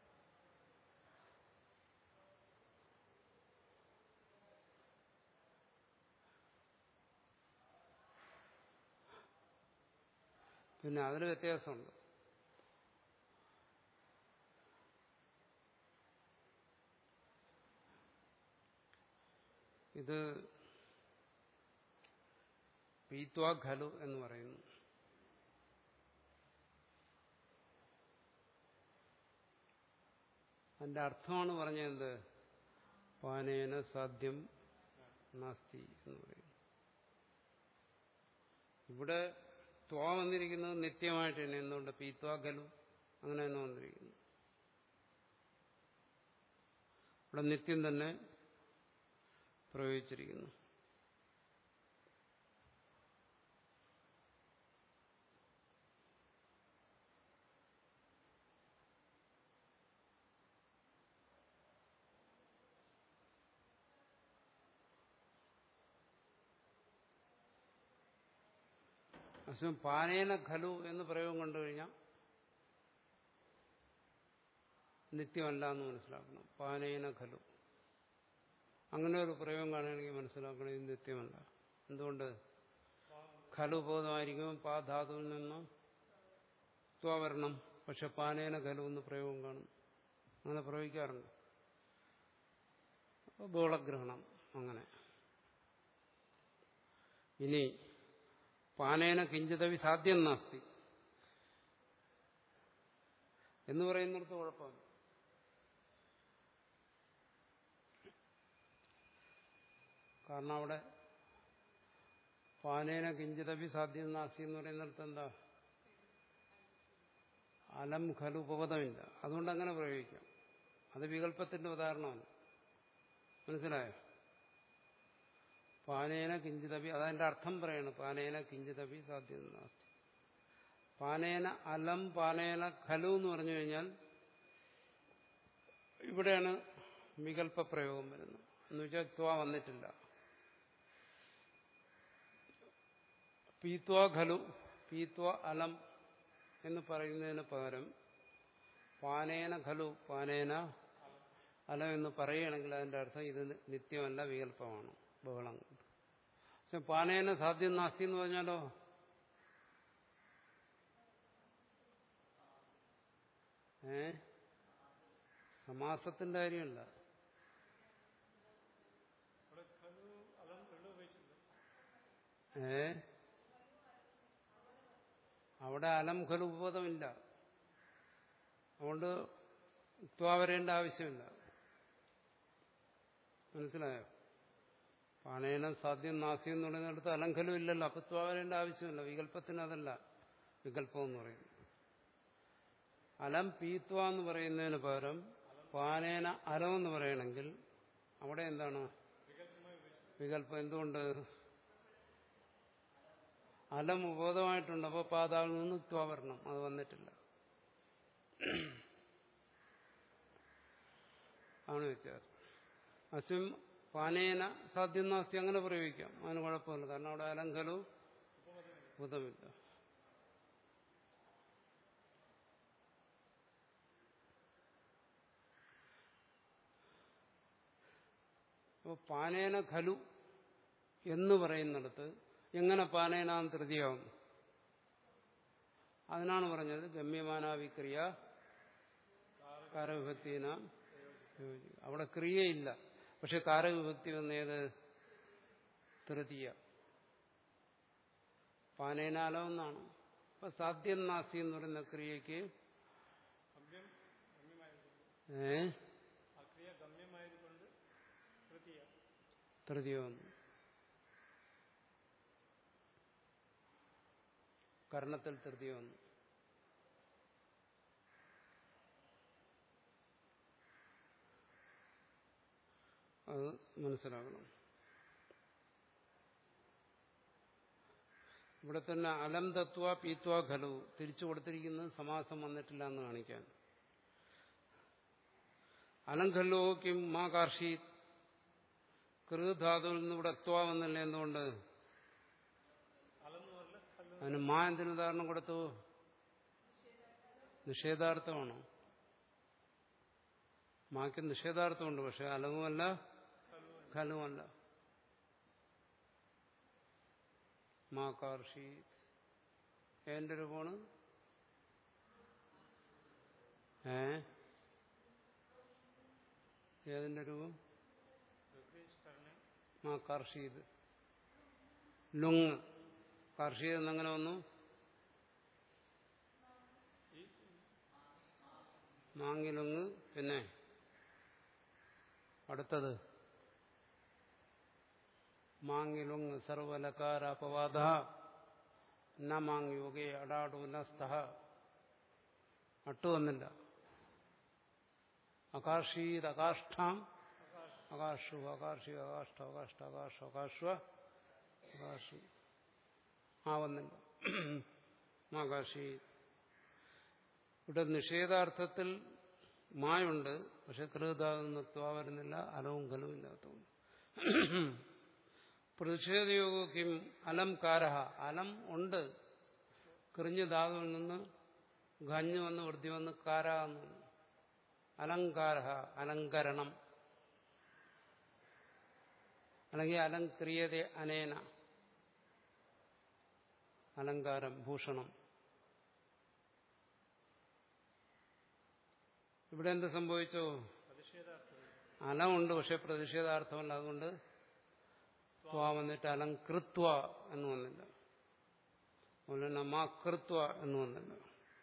പിന്നെ അതിന് വ്യത്യാസമുണ്ട് ഇത് പീത്വാ ഖലു എന്ന് പറയുന്നു അതിന്റെ അർത്ഥമാണ് പറഞ്ഞത് പാനേന സാധ്യം നാസ്തി എന്ന് പറയുന്നു ഇവിടെ ത്വാ വന്നിരിക്കുന്നത് നിത്യമായിട്ട് തന്നെ എന്തുകൊണ്ട് പീത്വാ ഖലു അങ്ങനെ തന്നെ വന്നിരിക്കുന്നു ഇവിടെ നിത്യം തന്നെ പ്രയോഗിച്ചിരിക്കുന്നു അശ്വം പാനേന ഖലു എന്ന് പ്രയോഗം കണ്ടു കഴിഞ്ഞാൽ നിത്യമല്ല എന്ന് മനസ്സിലാക്കണം പാനേന ഖലു അങ്ങനെ ഒരു പ്രയോഗം കാണുകയാണെങ്കിൽ മനസ്സിലാക്കണം ഇത് നിത്യമല്ല എന്തുകൊണ്ട് ഖലു ബോധമായിരിക്കും പാ ധാതുവിൽ നിന്ന് ത്വവരണം പക്ഷെ പാനേന ഖലു എന്ന് പ്രയോഗം കാണും അങ്ങനെ പ്രയോഗിക്കാറുണ്ട് അപ്പോൾ ബോളഗ്രഹണം അങ്ങനെ ഇനി പാനേന കിഞ്ചിതവി സാധ്യം നാസ്തി എന്ന് പറയുന്നിടത്ത് കുഴപ്പമില്ല കാരണം അവിടെ പാനേന കിഞ്ചിതവി സാധ്യം നാസ്തി എന്ന് പറയുന്നിടത്ത് എന്താ അലം ഖലു ഉപപദമില്ല അതുകൊണ്ട് അങ്ങനെ പ്രയോഗിക്കാം അത് വികല്പത്തിന്റെ ഉദാഹരണമാണ് മനസ്സിലായോ പാനേന കിഞ്ചിതപി അതതിന്റെ അർത്ഥം പറയണം പാനേന കിഞ്ചിതപി സാധ്യത നാസ്തി പാനേന അലം പാനേന ഖലു എന്ന് പറഞ്ഞു കഴിഞ്ഞാൽ ഇവിടെയാണ് വികല്പ പ്രയോഗം വരുന്നത് എന്ന് വെച്ചാൽ ത്വ വന്നിട്ടില്ല പീത്വ ഖലു പീത്വ അലം എന്ന് പറയുന്നതിന് പകരം പാനേന ഖലു പാനേന അലം എന്ന് പറയുകയാണെങ്കിൽ അതിന്റെ അർത്ഥം ഇത് നിത്യമല്ല വികല്പമാണ് ബഹളം കൊണ്ട് പക്ഷെ പാനേന സാധ്യം നാസ്തി എന്ന് പറഞ്ഞാലോ ഏ സമാസത്തിന്റെ കാര്യമല്ല ഏ അവിടെ അലം ഖലു ഉപപദമില്ല അതുകൊണ്ട് ത്വാ വരേണ്ട ആവശ്യമില്ല മനസ്സിലായോ പാനേന സാധ്യം നാസ്യം എന്ന് പറയുന്നിടത്ത് അലങ്കലും ഇല്ലല്ലോ അപ്പൊ ത്വാ വരേണ്ട ആവശ്യമില്ല വികല്പത്തിന് അതല്ല വികല്പം എന്ന് പറയുന്നത് അലം പീത്വ എന്ന് പറയുന്നതിന് പകരം പാനേന അലം എന്ന് പറയണമെങ്കിൽ അവിടെ എന്താണ് വികല്പം എന്തുകൊണ്ട് അലം ഉപബോധമായിട്ടുണ്ട് അപ്പോൾ പാതാവിൽ നിന്ന് ത്വ വരണം അത് വന്നിട്ടില്ല ആണ് വ്യത്യാസം അസ്യം പാനേന സാധ്യം നാസ്തി അങ്ങനെ പ്രയോഗിക്കാം അതിന് കുഴപ്പമില്ല കാരണം അവിടെ അലങ്കലോ ബുധമില്ല അപ്പോൾ പാനേന ഖലു എന്ന് പറയുന്നിടത്ത് എങ്ങനെ പാനേനാം തൃതീയാവും അതിനാണ് പറഞ്ഞത് ഗമ്യമാനാവിക്രിയ കാരവിഭക്തിന അവിടെ ക്രിയയില്ല പക്ഷെ കാരവിഭക്തി വന്നേത് തൃതീയ പാനേനാലോ എന്നാണ് അപ്പൊ സാധ്യം നാസ്തി എന്ന് പറയുന്ന ക്രിയക്ക് ഗമ്യം ഗമ്യമായതുകൊണ്ട് ഏ ആ ക്രിയ ഗമ്യമായതുകൊണ്ട് തൃതീയ തൃതീയ വന്നു കർണത്തിൽ തൃതീയ വന്നു അത് മനസ്സിലാക്കണം ഇവിടെ തന്നെ അലം തത്വ പീത്വ ഖലു തിരിച്ചു കൊടുത്തിരിക്കുന്നത് സമാസം വന്നിട്ടില്ല എന്ന് കാണിക്കാൻ അലം ഖല്ലോ കിം മാ കാർഷി കൃധാതുവിൽ നിന്ന് ഇവിടെ ത്വ വന്നില്ല എന്തുകൊണ്ട് അലെന്ന് പറഞ്ഞ കല്ല് അതിന് മാ എന്തിന് ഉദാഹരണം കൊടുത്തു നിഷേധാർത്ഥമാണോ മാക്ക് നിഷേധാർത്ഥമുണ്ട് പക്ഷെ അലവുമല്ല ഖലുമല്ല മാ കാർഷി ഏന്റെ രൂപമാണ് ഏ ഏതിന്റെ രൂപം വിഗ്രഹിഷ്കരണേ മാ കാർഷീത് ലുങ് കാർഷീത് എന്നങ്ങനെ വന്നു ഈ മാങ്ങിലുങ് പിന്നെ അടുത്തത് മാങ്ങിലുങ് സർവലകാര അപവാദ ന മാങ് യോഗേ അടാടു നസ്ത അട്ടു വന്നില്ല അകാർഷീത് അകാഷ്ഠാം അകാഷു അകാർഷി അകാഷ്ട അകാഷ്ട അകാഷ അകാശ്വ അകാഷു ആ വന്നില്ല ആകാശി ഇവിടെ നിഷേധാർത്ഥത്തിൽ മായുണ്ട് പക്ഷെ കൃതാകുന്നത്വ വരുന്നില്ല അലവും കലവും ഇല്ലാത്തതുകൊണ്ട് പ്രതിഷേധയോഗം അലം കാരഹ അലം ഉണ്ട് കൃഞ്ഞ ധാതുവിൽ നിന്ന് ഗഞ്ഞ് വന്ന് വൃദ്ധി വന്ന് കാര എന്ന് വന്നു. അലങ്കാര അലങ്കരണം അല്ലെങ്കിൽ അലങ്ക്രിയത അനേന അലങ്കാരം ഭൂഷണം ഇവിടെ എന്ത് സംഭവിച്ചു പ്രതിഷേധാർത്ഥം അലമുണ്ട് പക്ഷെ പ്രതിഷേധാർത്ഥമല്ല അതുകൊണ്ട് ത്വ വന്നിട്ട് അലങ്കൃത്വ എന്ന് വന്നില്ല അതുപോലെ തന്നെ മാകൃത്വ എന്ന് വന്നില്ല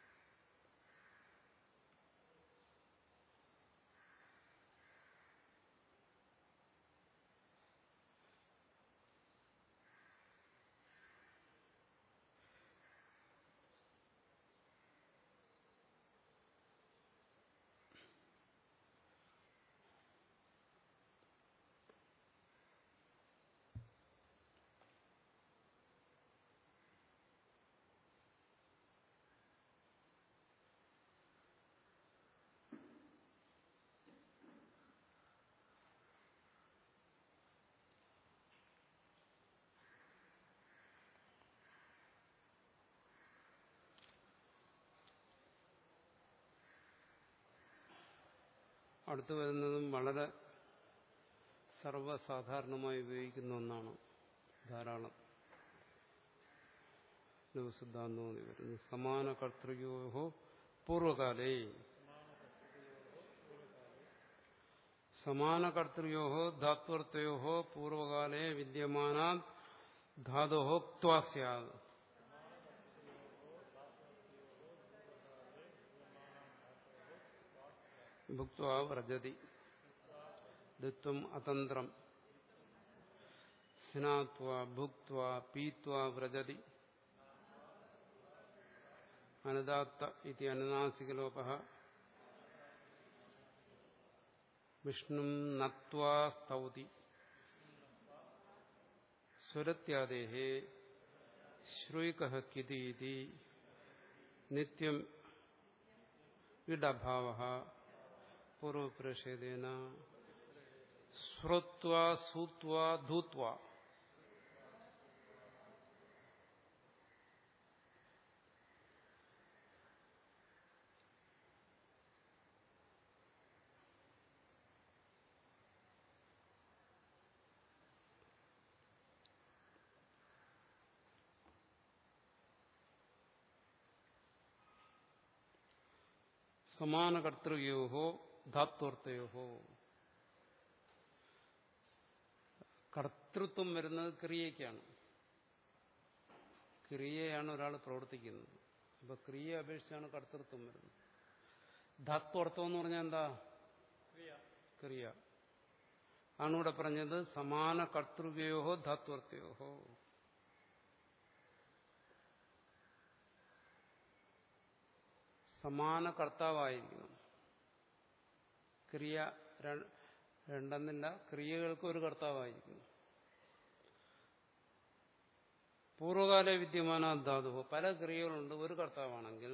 അടുത്തു വരുന്നതും വളരെ സർവ്വസാധാരണമായി ഉപയോഗിക്കുന്ന ഒന്നാണ് ധാരാളം ലഘുസിദ്ധാന്തം എന്ന് വരുന്നു സമാന കർത്തൃയോ പൂർവകാലേ സമാന കർത്തൃയോ ധാത്വർത്ഥയോ പൂർവകാലേ വിദ്യമാനാ ധാതോ ത്വാസ്യാത് ഭുക്വാ വ്രജതി ദിത്വം അതന്ത്രം സ്നാത്വ ഭുക്വ പീത്വ വ്രജതി അനുദാത്ത ഇതി അനുനാസികലോപ വിഷ്ണു നത്വാ സ്തൗതി സ്വരത്യാദേ ശ്രൂയിക കിതി നിത്യം ഇഡഭാവ പൂർവപ്രഷേദേന ശ്രുത്വാ സൂത്വാ ധൂത്വാ സമാനകർത്തൃയോ ധാത്വർത്ഥയോ കർത്തൃത്വം വരുന്നത് ക്രിയയ്ക്കാണ് ക്രിയയാണ് ഒരാൾ പ്രവർത്തിക്കുന്നത് അപ്പൊ ക്രിയയെ അപേക്ഷിച്ചാണ് കർത്തൃത്വം വരുന്നത് ധാത്വർത്ഥം എന്ന് പറഞ്ഞാൽ എന്താ ക്രിയ ക്രിയ ആണ് ഇവിടെ പറഞ്ഞത് സമാന കർത്തൃവ്യോഹോ ധാത്വർത്ഥയോഹോ സമാന കർത്താവായിരിക്കണം ക്രിയ ര- രണ്ടെന്നില്ല ക്രിയകൾക്ക് ഒരു കർത്താവായിരിക്കണം പൂർവകാല വിദ്യമാന ധാതു പല ക്രിയകളുണ്ട് ഒരു കർത്താവാണെങ്കിൽ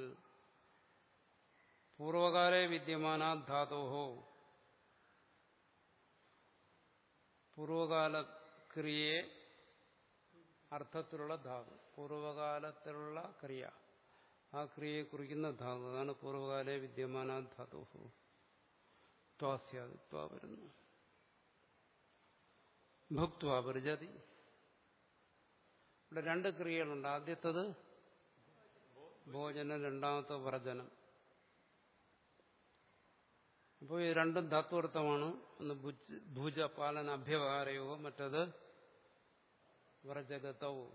പൂർവകാല വിദ്യമാന ധാതോഹോ പൂർവകാല ക്രിയയെ അർത്ഥത്തിലുള്ള ധാതു പൂർവകാലത്തിലുള്ള ക്രിയ ആ ക്രിയയെ കുറിക്കുന്ന ധാതു അതാണ് പൂർവകാല വിദ്യമാന ധാതു ത്വാസ്യാദിത്വ വരുന്നു ഭുക്വ വ്രജതി ഇവിടെ രണ്ട് ക്രിയകളുണ്ട് ആദ്യത്തത് ഭോജനം രണ്ടാമത്തെ വ്രജനം അപ്പോൾ ഇത് രണ്ടും ധാത്വർത്ഥമാണ് ഒന്ന് ഭുജ് ഭുജ പാലന അഭ്യവഹാരയോ മറ്റത് വ്രജഗതവും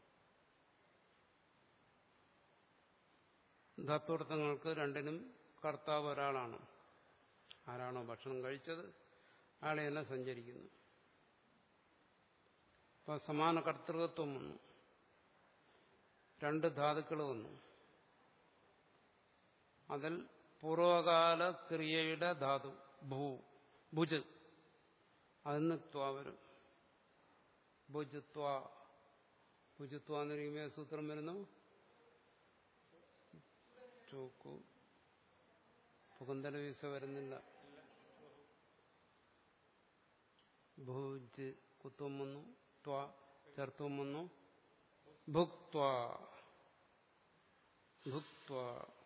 ധാത്വർത്ഥങ്ങൾക്ക് രണ്ടിനും കർത്താവ് ഒരാളാണ് ആരാണോ ഭക്ഷണം കഴിച്ചത് ആളെ തന്നെ സഞ്ചരിക്കുന്നു അപ്പൊ സമാന കർത്തൃകത്വം വന്നു രണ്ട് ധാതുക്കൾ വന്നു അതിൽ പൂർവകാല ക്രിയയുടെ ധാതു ഭൂ ഭുജ് അതിന് ത്വ വരും ഭുജത്വ ഭുജത്വ എന്ന് പറയുമ്പോൾ സൂത്രം വരുന്നു ചോക്കു പുകന്തല വീസ വരുന്നില്ല ഭുജ് കുത്വം വന്നു ത്വ ചേർത്തും വന്നു ഭുക്ത്വ ഭുക്ത്വ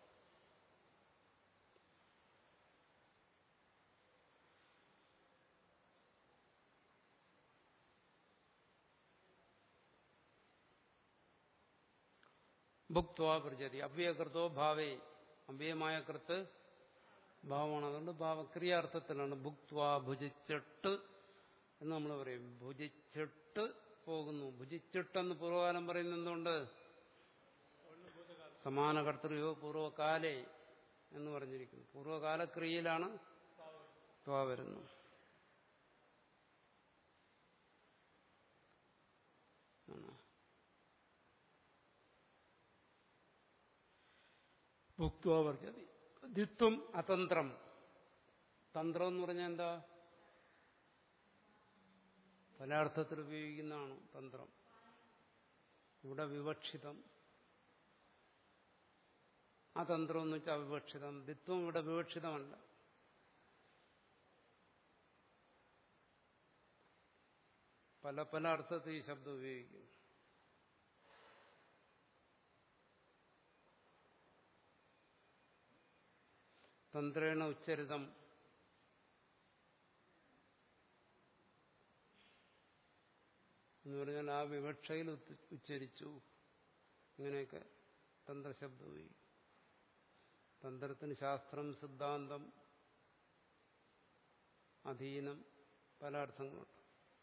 ഭുക്ത്വ പ്രജതി അവ്യകൃതോ ഭാവേ അവ്യയമായ കൃത്ത് ഭാവമാണ് അതുകൊണ്ട് ഭാവക്രിയാർത്ഥത്തിലാണ് ഭുക്ത്വ ഭുജിച്ചിട്ട് എന്ന് നമ്മൾ പറയും ഭുജിച്ചിട്ട് പോകുന്നു ഭുജിച്ചിട്ടെന്ന് പൂർവ്വകാലം പറയുന്നത് എന്തുകൊണ്ട് സമാന കർത്തൃയോ പൂർവ്വകാലേ എന്ന് പറഞ്ഞിരിക്കുന്നു പൂർവ്വകാല ക്രിയയിലാണ് ത്വ വരുന്നു ആണ്. ഭുക്ത്വ വർജതി ദ്വിത്വം അതന്ത്രം തന്ത്രം എന്ന് പറഞ്ഞാൽ എന്താ പല അർത്ഥത്തിൽ ഉപയോഗിക്കുന്നതാണ് തന്ത്രം ഇവിടെ വിവക്ഷിതം ആ തന്ത്രം എന്ന് വെച്ചാൽ വിവക്ഷിതം ദ്വിത്വം ഇവിടെ വിവക്ഷിതമല്ല പല പല അർത്ഥത്തിൽ ഈ ശബ്ദം ഉപയോഗിക്കും തന്ത്രേണ ഉച്ചരിതം എന്ന് പറഞ്ഞാൽ ആ വിവക്ഷയിൽ ഉച്ച- ഉച്ചരിച്ചു ഇങ്ങനെയൊക്കെ തന്ത്രശബ്ദം ഉപയോഗിക്കും തന്ത്രത്തിന് ശാസ്ത്രം സിദ്ധാന്തം അധീനം പല അർത്ഥങ്ങളുണ്ട്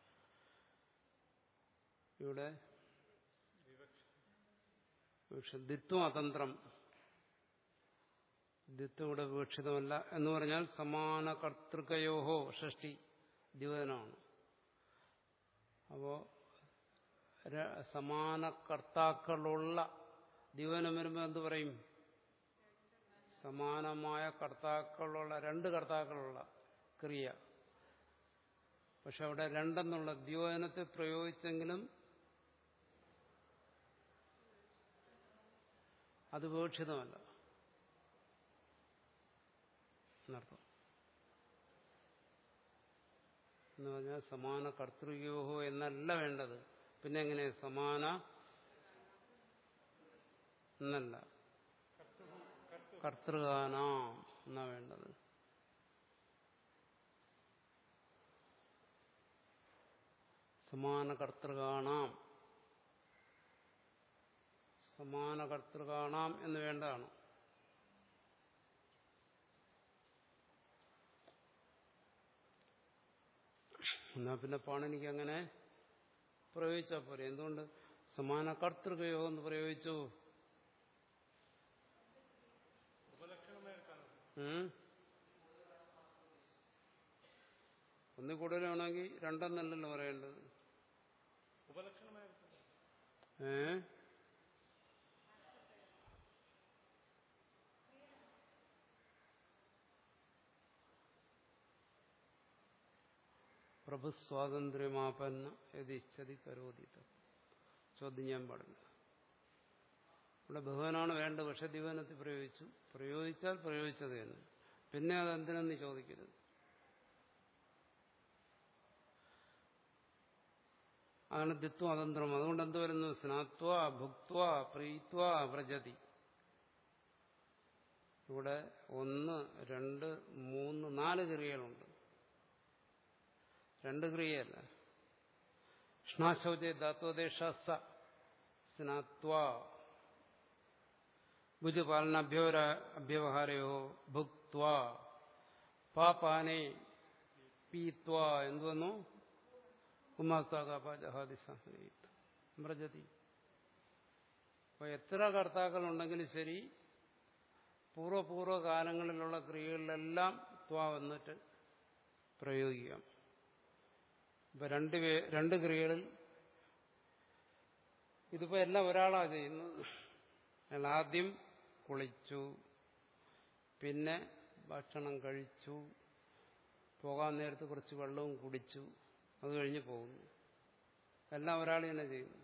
ഇവിടെ വിവക്ഷ ദ്വിത്വം അതന്ത്രം ദ്വിത്വം ഇവിടെ വിവക്ഷിതമല്ല എന്ന് പറഞ്ഞാൽ സമാന കർത്തൃകയോഹോ ഷഷ്ടി ദ്വിവചനമാണ് അപ്പോ ര- സമാന കർത്താക്കളുള്ള ദ്വിവചനം വരുമ്പോൾ എന്ത് പറയും സമാനമായ കർത്താക്കളുള്ള രണ്ട് കർത്താക്കളുള്ള ക്രിയ പക്ഷെ അവിടെ രണ്ടെന്നുള്ള ദ്യോജനത്തെ പ്രയോഗിച്ചെങ്കിലും അത് വിവക്ഷിതമല്ല എന്നർത്ഥം എന്ന് പറഞ്ഞാൽ സമാന കർത്തൃയോഹോ എന്നല്ല വേണ്ടത് പിന്നെ എങ്ങനെ സമാന എന്നല്ല കർത്തൃകാനാം എന്നാ വേണ്ടത് സമാന കർത്തൃകാണാം സമാന കർത്തൃകാണാം എന്ന് വേണ്ടതാണ് എന്നാ പിന്നെ പാണിനിക്ക് അങ്ങനെ പ്രയോഗിച്ചാൽ പോരെ എന്തുകൊണ്ട് സമാന കർത്തൃകയോ എന്ന് പ്രയോഗിച്ചു ഉപലക്ഷണമായി കാണും ഉം? ഒന്നിൽ കൂടുതലാണെങ്കിൽ രണ്ടെന്നല്ലല്ലോ പറയേണ്ടത് ഉപലക്ഷണമായി കാണും ഏ പ്രഭു സ്വാതന്ത്ര്യമാപന്ന യതിച്ഛതി കരോതി ചോദ്യം ചെയ്യാൻ പാടില്ല ഇവിടെ ബഹുവനാണ് വേണ്ടത് പക്ഷെ ദിവനത്തിൽ പ്രയോഗിച്ചു പ്രയോഗിച്ചാൽ പ്രയോഗിച്ചത് തന്നെ പിന്നെ അതെന്തിനെന്ന് ചോദിക്കരുത് അതാണ് ദിത്വം അതന്ത്രം അതുകൊണ്ട് എന്ത് വരുന്നു സ്നാത്വ ഭുക്വ പ്രീത്വ വ്രജതി ഇവിടെ ഒന്ന് രണ്ട് മൂന്ന് നാല് ക്രിയകളുണ്ട് രണ്ട് ക്രിയയല്ല ഷ്ണാശൗച ധാത്വദേശ സ സ്നാത്വ ഭുജപാലനാഭ്യോര അഭ്യവഹാരയോ ഭുക്വ പാപാനെ പീത്വ എന്തു വന്നു ഉമാസ്താകാപാജഹാദിസാഹനീത് വ്രജതി അപ്പൊ എത്ര കർത്താക്കളുണ്ടെങ്കിലും ശരി പൂർവ്വപൂർവ്വ കാലങ്ങളിലുള്ള ക്രിയകളിലെല്ലാം ത്വ വന്നിട്ട് പ്രയോഗിക്കാം ഇപ്പൊ രണ്ട് പേ രണ്ട് ക്രിയകളിൽ ഇതിപ്പോ എല്ലാം ഒരാളാ ചെയ്യുന്നത് അയാൾ ആദ്യം കുളിച്ചു പിന്നെ ഭക്ഷണം കഴിച്ചു പോകാൻ നേരത്ത് കുറച്ച് വെള്ളവും കുടിച്ചു അത് കഴിഞ്ഞ് പോകുന്നു എല്ലാം ഒരാൾ തന്നെ ചെയ്യുന്നു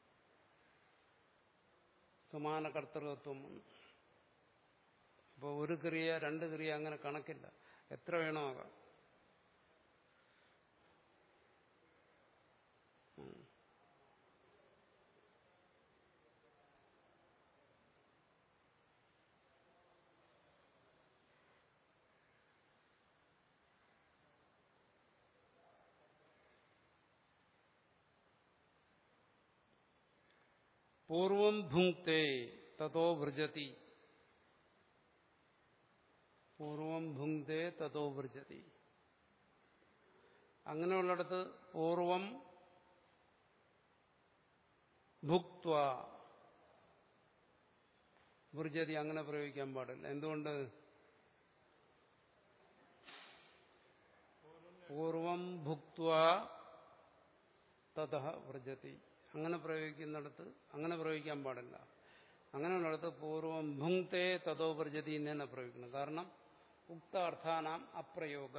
സമാന കർത്തൃത്വം വന്നു അപ്പോൾ ഒരു ക്രിയ രണ്ട് ക്രിയ അങ്ങനെ കണക്കില്ല എത്ര വേണമാകാം ഉം. പൂർവം ഭുങ്ക്തേ തതോ വൃജതി പൂർവം ഭുങ്ക്തേ തതോ വൃജതി അങ്ങനെയുള്ളിടത്ത് പൂർവം ഭുക്വ വൃജതി അങ്ങനെ പ്രയോഗിക്കാൻ പാടില്ല എന്തുകൊണ്ട് പൂർവം ഭുക്വ തത വ്രജതി അങ്ങനെ പ്രയോഗിക്കുന്നിടത്ത് അങ്ങനെ പ്രയോഗിക്കാൻ പാടില്ല അങ്ങനെയുള്ളിടത്ത് പൂർവം ഭുങ്ക്തേ തതോ വ്രജതി എന്ന് തന്നെ പ്രയോഗിക്കണം കാരണം ഉക്ത അർത്ഥാനാം അപ്രയോഗ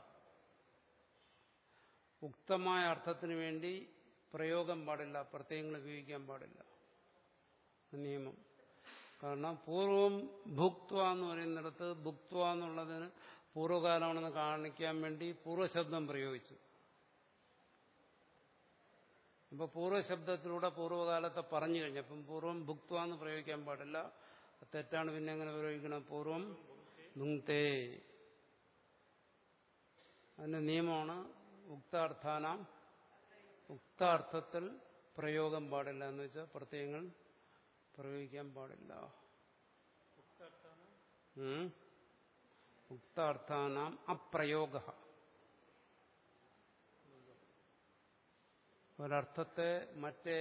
ഉക്തമായ അർത്ഥത്തിന് വേണ്ടി പ്രയോഗം പാടില്ല പ്രത്യയങ്ങൾ ഉപയോഗിക്കാൻ പാടില്ല നിയമം കാരണം പൂർവം ഭുക്ത്വ എന്ന് പറയുന്നിടത്ത് ഭുക്ത്വ എന്നുള്ളതിന് പൂർവ്വകാലമാണെന്ന് കാണിക്കാൻ വേണ്ടി പൂർവ്വശബ്ദം പ്രയോഗിച്ചു ഇപ്പൊ പൂർവ്വശബ്ദത്തിലൂടെ പൂർവ്വകാലത്തെ പറഞ്ഞു കഴിഞ്ഞപ്പം പൂർവ്വം ഭുക്ത്വ എന്ന് പ്രയോഗിക്കാൻ പാടില്ല തെറ്റാണ് പിന്നെ എങ്ങനെ പ്രയോഗിക്കണം പൂർവ്വം ഭുങ്ക്തേ അതിന്റെ നിയമമാണ് ഉക്താർത്ഥാനാം ഉക്താർത്ഥത്തിൽ പ്രയോഗം പാടില്ല എന്ന് വെച്ചാൽ പ്രത്യയങ്ങൾ പ്രയോഗിക്കാൻ പാടില്ല ഉക്താർത്ഥാണ് ഉം. ഉക്താർത്ഥാനാം അപ്രയോഗ ഒരർത്ഥത്തെ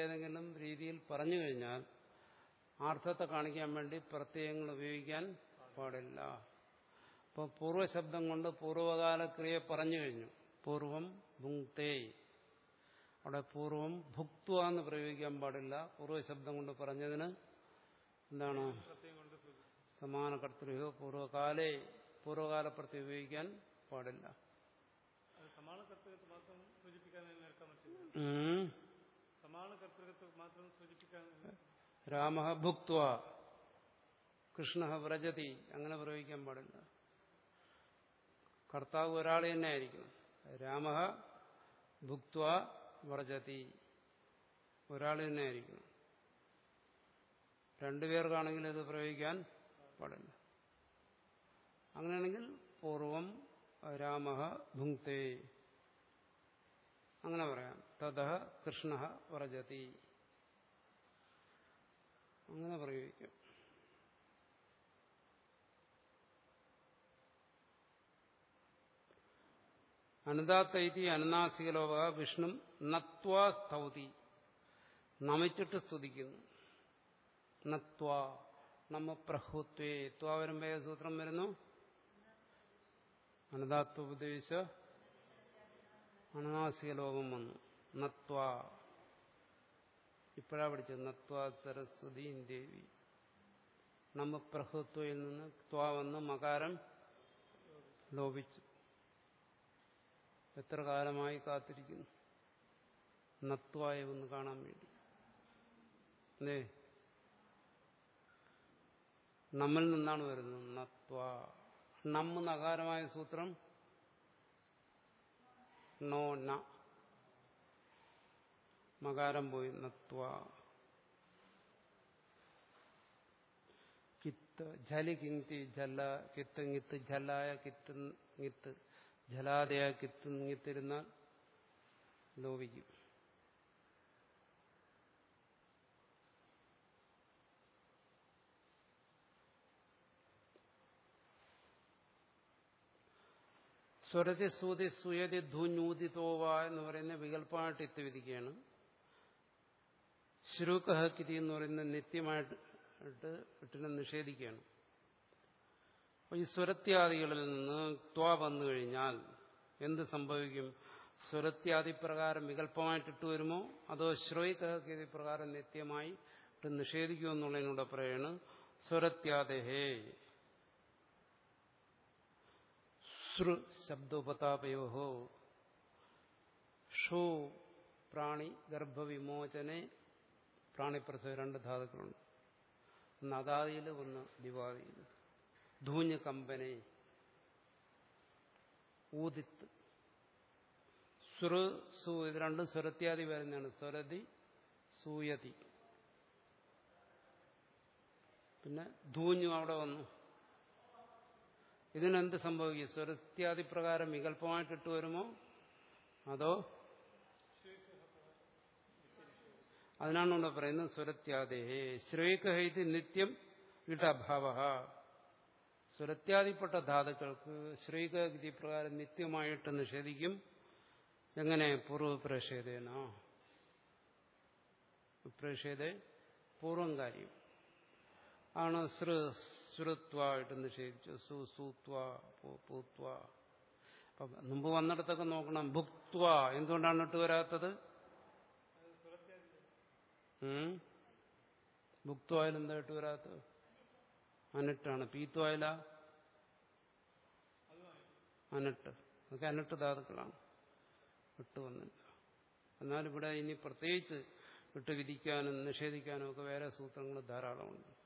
മറ്റേതെങ്കിലും രീതിയിൽ പറഞ്ഞു കഴിഞ്ഞാൽ ആ അർത്ഥത്തെ കാണിക്കാൻ വേണ്ടി പ്രത്യയങ്ങൾ ഉപയോഗിക്കാൻ പാടില്ല അപ്പോൾ പൂർവ്വശബ്ദം കൊണ്ട് പൂർവ്വകാല ക്രിയ പറഞ്ഞു കഴിഞ്ഞു പൂർവം ഭുങ്ക്തേ അവിടെ പൂർവം ഭുക്ത്വ എന്ന് പ്രയോഗിക്കാൻ പാടില്ല പൂർവ്വശബ്ദം കൊണ്ട് പറഞ്ഞതിന് എന്താണ് പ്രത്യേകം കൊണ്ട് സൂചിപ്പിക്കും സമാന കർത്തൃയോ പൂർവ്വകാലേ പൂർവ്വകാല പ്രത്യേകം ഉപയോഗിക്കാൻ പാടില്ല അത് സമാന കർത്തൃകത്വം മാത്രം സൂചിപ്പിക്കാൻ എടുക്കാൻ പറ്റില്ല ഉം. സമാന കർത്തൃകത്വം മാത്രം സൂചിപ്പിക്കാൻ രാമ ഭുക്ത്വ കൃഷ്ണ വ്രജതി അങ്ങനെ പ്രയോഗിക്കാൻ പാടില്ല കർത്താവ് ഒരാൾ തന്നെ ആയിരിക്കണം രാമ ഭുക്ത്വ വ്രജതി ഒരാൾ തന്നെ ആയിരിക്കണം രണ്ടുപേർക്കാണെങ്കിൽ ഇത് പ്രയോഗിക്കാൻ പാടില്ല അങ്ങനെയാണെങ്കിൽ പൂർവം രാമ ഭുങ്ക്തേ അങ്ങനെ പറയാം തഥ കൃഷ്ണ വ്രജതി അങ്ങനെ പ്രയോഗിക്കും അനുദാത്തൈതി അനുനാസികലോക വിഷ്ണു നത്വാ സ്തൗതി നമിച്ചിട്ട് സ്തുതിക്കുന്നു നത്വാ നമ്മ പ്രഹുത്വേ ത്വാ വരുമ്പോ ഏത് സൂത്രം വരുന്നു അനുദാത്വോപദേശ അനുനാസിക ലോകം വന്നു നത്വാ ഇപ്പോഴാ പഠിച്ചത് നത്വാ സരസ്വതി ദേവി നമ്മ പ്രഹുത്വയിൽ നിന്ന് ത്വാ വന്ന് മകാരം ലോപിച്ചു എത്ര കാലമായി കാത്തിരിക്കുന്നു നത്വായ ഒന്ന് കാണാൻ വേണ്ടി അല്ലേ നമ്മിൽ നിന്നാണ് വരുന്നത് നത്വ നമ്മ നകാരമായ സൂത്രം നോ ന മകാരം പോയി നത്വ കിത്ത് ജലി കിങ്തി ജല കിത്ത്ങ്ങിത്ത് ജലായ കിത്ത്ങ്ങിത്ത് ജലാദയ കിത്ത്ങ്ങിത്തിരുന്നാൽ ലോപിക്കും സ്വരതി സൂതി സുയതി ധൂഞ്ഞൂതിതോവ എന്ന് പറയുന്ന വികല്പമായിട്ട് എത്തിവിധിക്കുകയാണ് ശ്രുകഹക്കിതി എന്ന് പറയുന്ന നിത്യമായിട്ട് ഇട്ടിനെ നിഷേധിക്കുകയാണ് അപ്പോൾ ഈ സ്വരത്യാദികളിൽ നിന്ന് ത്വ വന്നു കഴിഞ്ഞാൽ എന്ത് സംഭവിക്കും സ്വരത്യാദി പ്രകാരം വികല്പമായിട്ടിട്ട് വരുമോ അതോ ശ്രോയികഹക്കിതി പ്രകാരം നിത്യമായി ഇട്ട് നിഷേധിക്കുമോ എന്നുള്ളതിനൂടെ പറയാണ് സ്വരത്യാദേഹേ സൃ ശബ്ദോപതാപയോ ഷോ പ്രാണി ഗർഭവിമോചനെ പ്രാണിപ്രസവ രണ്ട് ധാതുക്കളുണ്ട് ഒന്ന് അതാദിയിൽ ഒന്ന് ദിവാദിയിൽ ധൂഞ്ഞ് കമ്പനെ ഊതിത്ത് സുർ സു ഇത് രണ്ടും സ്വരത്യാദി വരുന്നതാണ് സ്വരതി സൂയതി പിന്നെ ധൂഞ്ഞു അവിടെ വന്നു ഇതിനെന്ത് സംഭവിക്കും സ്വരത്യാദി പ്രകാരം വികല്പമായിട്ടിട്ട് വരുമോ അതോ അതിനാണ് ഇവിടെ പറയുന്നത് സ്വരത്യാദേഹേ ശ്രേയക്കഹൈതി നിത്യം ഇടഭാവ സ്വരത്യാദിപ്പെട്ട ധാതുക്കൾക്ക് ശ്രേയകഗതി പ്രകാരം നിത്യമായിട്ട് നിഷേധിക്കും എങ്ങനെ പൂർവപ്രേഷേതേന പ്രേഷേത പൂർവം കാര്യം ആണ് സൃ ശ്രുത്വായിട്ട് നിഷേധിച്ചു സു സൂത്വ പൂത്വ അപ്പം മുമ്പ് വന്നിടത്തൊക്കെ നോക്കണം ഭുക്ത്വ എന്തുകൊണ്ടാണ് ഇട്ട് വരാത്തത് ഭുക്ത്വായാലും എന്താ ഇട്ട് വരാത്തത് അനിട്ടാണ് പീത്വായാല അനിട്ട് അതൊക്കെ അനിട്ട് ധാതുക്കളാണ് ഇട്ട് വന്നില്ല എന്നാൽ ഇവിടെ ഇനി പ്രത്യേകിച്ച് ഇട്ട് വിധിക്കാനും നിഷേധിക്കാനും ഒക്കെ വേറെ സൂത്രങ്ങൾ ധാരാളമുണ്ട്